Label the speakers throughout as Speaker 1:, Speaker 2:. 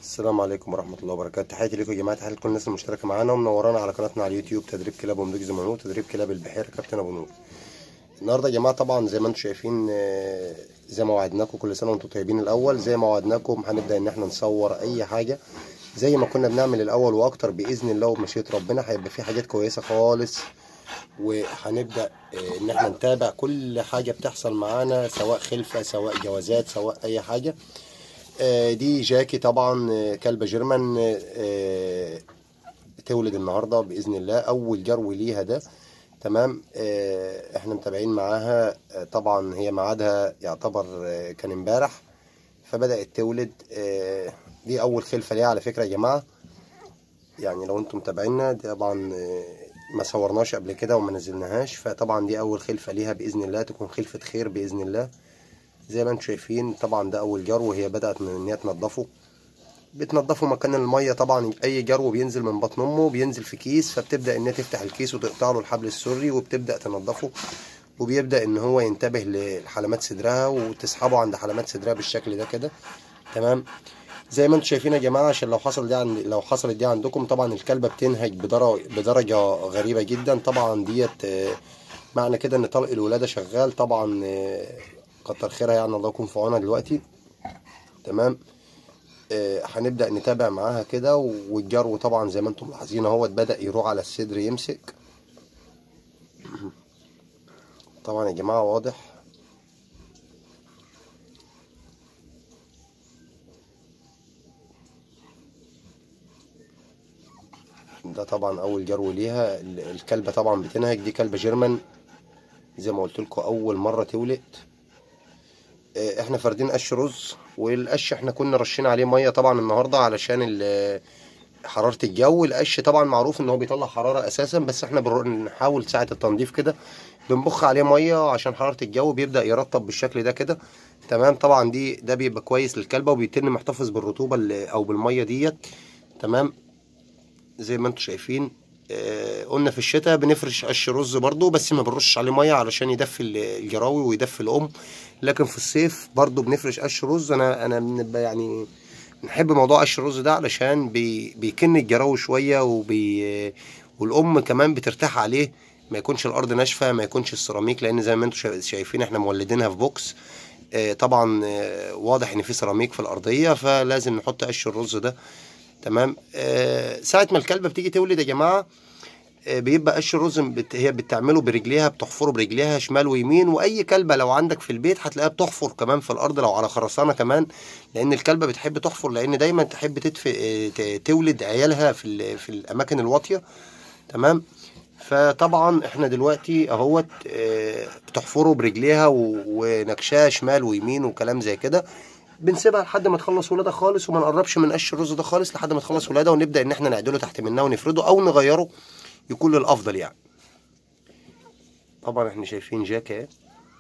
Speaker 1: السلام عليكم ورحمة الله وبركاته تحياتي لكم يا جماعة تحياتي لكل الناس المشتركة معانا ومنورانا على قناتنا على اليوتيوب تدريب كلاب ومدرج زمانو تدريب كلاب البحيرة كابتن أبو نور النهاردة يا جماعة طبعا زي ما انتم شايفين آه، زي ما وعدناكم كل سنة وانتم طيبين الأول زي ما وعدناكم هنبدأ إن احنا نصور أي حاجة زي ما كنا بنعمل الأول وأكتر بإذن الله وبمشيئة ربنا هيبقى في حاجات كويسة خالص وهنبدأ آه، إن احنا نتابع كل حاجة بتحصل معانا سواء خلفة سواء جوازات سواء أي حاجة آه، دي جاكي طبعا آه، كلبة جيرمان آه، آه، تولد النهارده باذن الله اول جرو ليها ده تمام آه، احنا متابعين معاها آه، طبعا هي ميعادها يعتبر آه، كان امبارح فبدات تولد آه، دي اول خلفه ليها على فكره يا جماعه يعني لو انتم متابعينا دي طبعا آه، ما صورناش قبل كده وما نزلناهاش فطبعا دي اول خلفه ليها باذن الله تكون خلفه خير باذن الله زي ما انتم شايفين طبعا ده اول جرو وهي بدات ان هي تنضفه بتنضفوا مكان الميه طبعا اي جرو بينزل من بطن امه بينزل في كيس فبتبدا ان هي تفتح الكيس وتقطع له الحبل السري وبتبدا تنضفه وبيبدا ان هو ينتبه لحلمات صدرها وتسحبه عند حلمات صدرها بالشكل ده كده تمام زي ما انتم شايفين يا جماعه عشان لو حصل دي عند لو حصلت دي عندكم طبعا الكلبه بتنهج بدرجه بدرجه غريبه جدا طبعا ديت آه، معنى كده ان طلق الولاده شغال طبعا آه، كتر خيرها يعني الله يكون في عونها دلوقتي تمام آه، هنبدأ نتابع معاها كده والجرو طبعا زي ما انتم ملاحظين اهوت بدأ يروح على الصدر يمسك طبعا يا جماعة واضح ده طبعا اول جرو ليها ال- الكلبة طبعا بتنهج دي كلبة جيرمان زي ما قلت لكم اول مرة تولد آه، احنا فاردين قش رز والقش احنا كنا رشين عليه ميه طبعا النهارده علشان ال- حراره الجو القش طبعا معروف ان هو بيطلع حراره اساسا بس احنا بنحاول ساعه التنظيف كده بنبخ عليه ميه عشان حراره الجو بيبدا يرطب بالشكل ده كده تمام طبعا دي ده بيبقى كويس للكلبه وبيتم محتفظ بالرطوبه اللي- او بالميه ديت تمام زي ما انتم شايفين آه، قلنا في الشتاء بنفرش قش رز برضو بس ما بنرشش عليه ميه علشان يدفي ال- الجراوي ويدفي الام لكن في الصيف برضو بنفرش قش رز انا انا بنبقى يعني نحب موضوع قش الرز ده علشان بي بيكن الجراوي شويه وبي والام كمان بترتاح عليه ما يكونش الارض ناشفه ما يكونش السيراميك لان زي ما انتم شا- شايفين احنا مولدينها في بوكس آه، طبعا آه، واضح ان في سيراميك في الارضيه فلازم نحط قش الرز ده تمام آه، ساعه ما الكلبه بتيجي تولد يا جماعه آه، بيبقى قش الرز بت... هي بتعمله برجليها بتحفره برجليها شمال ويمين واي كلبه لو عندك في البيت هتلاقيها بتحفر كمان في الارض لو على خرسانه كمان لان الكلبه بتحب تحفر لان دايما تحب تدفئ آه، ت- تولد عيالها في ال... في الاماكن الواطيه تمام فطبعا احنا دلوقتي اهوت آه، بتحفره برجليها و... ونكشاها شمال ويمين وكلام زي كده بنسيبها لحد ما تخلص ولاده خالص وما نقربش من قش الرز ده خالص لحد ما تخلص ولاده ونبدا ان احنا نعدله تحت منها ونفرده او نغيره يكون للافضل يعني طبعا احنا شايفين جاك اهي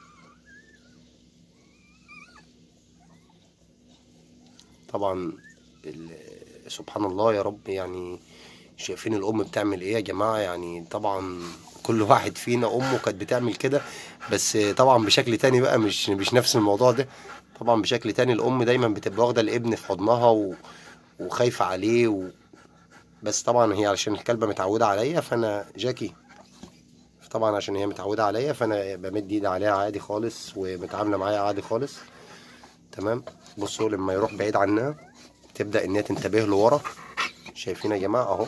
Speaker 1: طبعا ال- سبحان الله يا رب يعني شايفين الام بتعمل ايه يا جماعه يعني طبعا كل واحد فينا امه كانت بتعمل كده بس طبعا بشكل تاني بقى مش مش نفس الموضوع ده طبعا بشكل تاني الام دايما بتبقى واخده الابن في حضنها و... وخايفه عليه و... بس طبعا هي علشان الكلبه متعوده عليا فانا جاكي طبعا عشان هي متعوده عليا فانا بمد ايدي عليها عادي خالص ومتعامله معايا عادي خالص تمام بصوا لما يروح بعيد عنها تبدا ان هي تنتبه له ورا شايفين يا جماعه اهو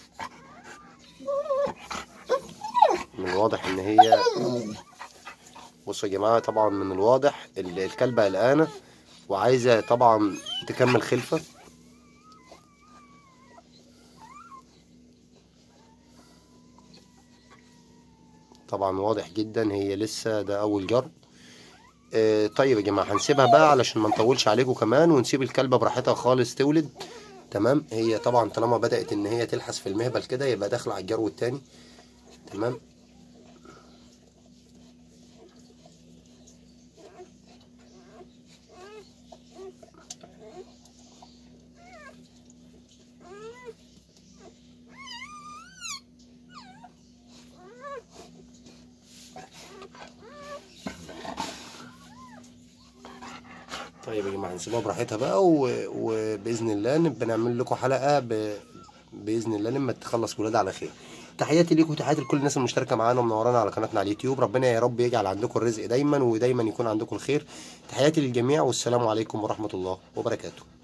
Speaker 1: من الواضح ان هي بصوا يا جماعه طبعا من الواضح ال- الكلبه قلقانه وعايزه طبعا تكمل خلفه طبعا واضح جدا هي لسه ده اول جرب آه طيب يا جماعه هنسيبها بقى علشان ما نطولش عليكم كمان ونسيب الكلبه براحتها خالص تولد تمام هي طبعا طالما بدات ان هي تلحس في المهبل كده يبقى داخله على الجرو التاني تمام طيب طيب يا جماعه هنسيبها براحتها بقى و... وباذن الله نبقى نعمل لكم حلقه ب... باذن الله لما تخلص ولادها على خير تحياتي ليكم وتحياتي لكل الناس المشتركه معانا ومنورانا على قناتنا على اليوتيوب ربنا يا رب يجعل عندكم الرزق دايما ودايما يكون عندكم الخير تحياتي للجميع والسلام عليكم ورحمه الله وبركاته